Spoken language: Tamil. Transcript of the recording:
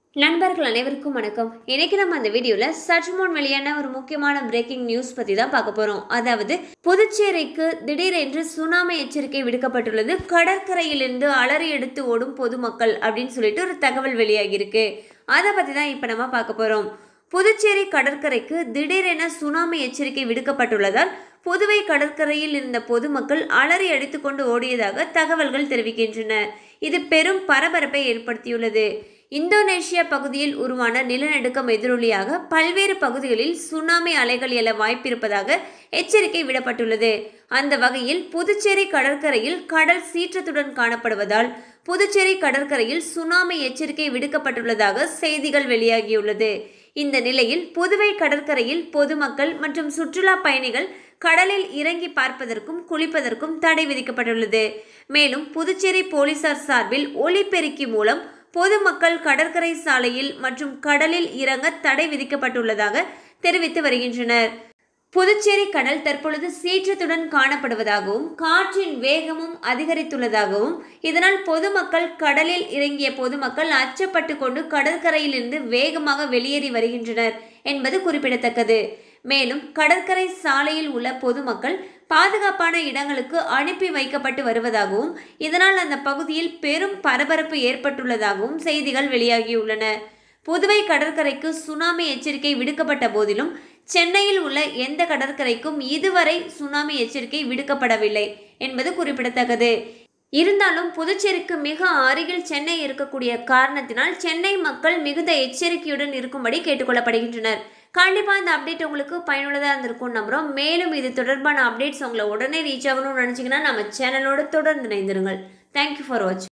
நண்பர்கள் அனைவருக்கும் வணக்கம் இன்னைக்கு நம்ம அந்த வீடியோவில் சற்று முன் வெளியான ஒரு முக்கியமான பிரேக்கிங் நியூஸ் பற்றி தான் பார்க்க போகிறோம் அதாவது புதுச்சேரிக்கு திடீரென்று சுனாமி எச்சரிக்கை விடுக்கப்பட்டுள்ளது கடற்கரையிலிருந்து அலறி எடுத்து ஓடும் பொதுமக்கள் அப்படின்னு சொல்லிட்டு ஒரு தகவல் வெளியாகியிருக்கு அதை பற்றி தான் இப்போ நம்ம பார்க்க போகிறோம் புதுச்சேரி கடற்கரைக்கு திடீரென சுனாமி எச்சரிக்கை விடுக்கப்பட்டுள்ளதால் புதுவை கடற்கரையில் இருந்த பொதுமக்கள் அலறி அடித்துக்கொண்டு ஓடியதாக தகவல்கள் தெரிவிக்கின்றன இது பெரும் பரபரப்பை ஏற்படுத்தியுள்ளது இந்தோனேஷியா பகுதியில் உருவான நிலநடுக்கம் எதிரொலியாக பல்வேறு பகுதிகளில் சுனாமி அலைகள் எழ வாய்ப்பிருப்பதாக எச்சரிக்கை விடப்பட்டுள்ளது அந்த வகையில் புதுச்சேரி கடற்கரையில் கடல் சீற்றத்துடன் காணப்படுவதால் புதுச்சேரி கடற்கரையில் சுனாமி எச்சரிக்கை விடுக்கப்பட்டுள்ளதாக செய்திகள் வெளியாகியுள்ளது இந்த நிலையில் புதுவை கடற்கரையில் பொதுமக்கள் மற்றும் சுற்றுலா பயணிகள் கடலில் இறங்கி பார்ப்பதற்கும் குளிப்பதற்கும் தடை விதிக்கப்பட்டுள்ளது மேலும் புதுச்சேரி போலீசார் சார்பில் ஒலிபெருக்கி மூலம் பொதுமக்கள் கடற்கரை சாலையில் மற்றும் கடலில் இறங்க தடை விதிக்கப்பட்டுள்ளதாக தெரிவித்து வருகின்றனர் புதுச்சேரி கடல் தற்பொழுது சீற்றத்துடன் காணப்படுவதாகவும் காற்றின் வேகமும் அதிகரித்துள்ளதாகவும் இதனால் பொதுமக்கள் கடலில் இறங்கிய பொதுமக்கள் அச்சப்பட்டு கொண்டு கடற்கரையிலிருந்து வேகமாக வெளியேறி வருகின்றனர் என்பது குறிப்பிடத்தக்கது மேலும் கடற்கரை சாலையில் உள்ள பொதுமக்கள் பாதுகாப்பான இடங்களுக்கு அனுப்பி வைக்கப்பட்டு வருவதாகவும் இதனால் அந்த பகுதியில் பெரும் பரபரப்பு ஏற்பட்டுள்ளதாகவும் செய்திகள் வெளியாகியுள்ளன புதுவை கடற்கரைக்கு சுனாமி எச்சரிக்கை விடுக்கப்பட்ட போதிலும் சென்னையில் உள்ள எந்த கடற்கரைக்கும் இதுவரை சுனாமி எச்சரிக்கை விடுக்கப்படவில்லை என்பது குறிப்பிடத்தக்கது இருந்தாலும் புதுச்சேரிக்கு மிக அருகில் சென்னை இருக்கக்கூடிய காரணத்தினால் சென்னை மக்கள் மிகுந்த எச்சரிக்கையுடன் இருக்கும்படி கேட்டுக்கொள்ளப்படுகின்றனர் கண்டிப்பாக இந்த அப்டேட் உங்களுக்கு பயனுள்ளதாக இருந்திருக்கும் நம்புகிறோம் மேலும் இது தொடர்பான அப்டேட்ஸ் உங்களை உடனே ரீச் ஆகணும்னு நினச்சிங்கன்னா நம்ம சேனலோட தொடர்ந்து இணைந்திருங்கள் தேங்க்யூ ஃபார் வாட்சிங்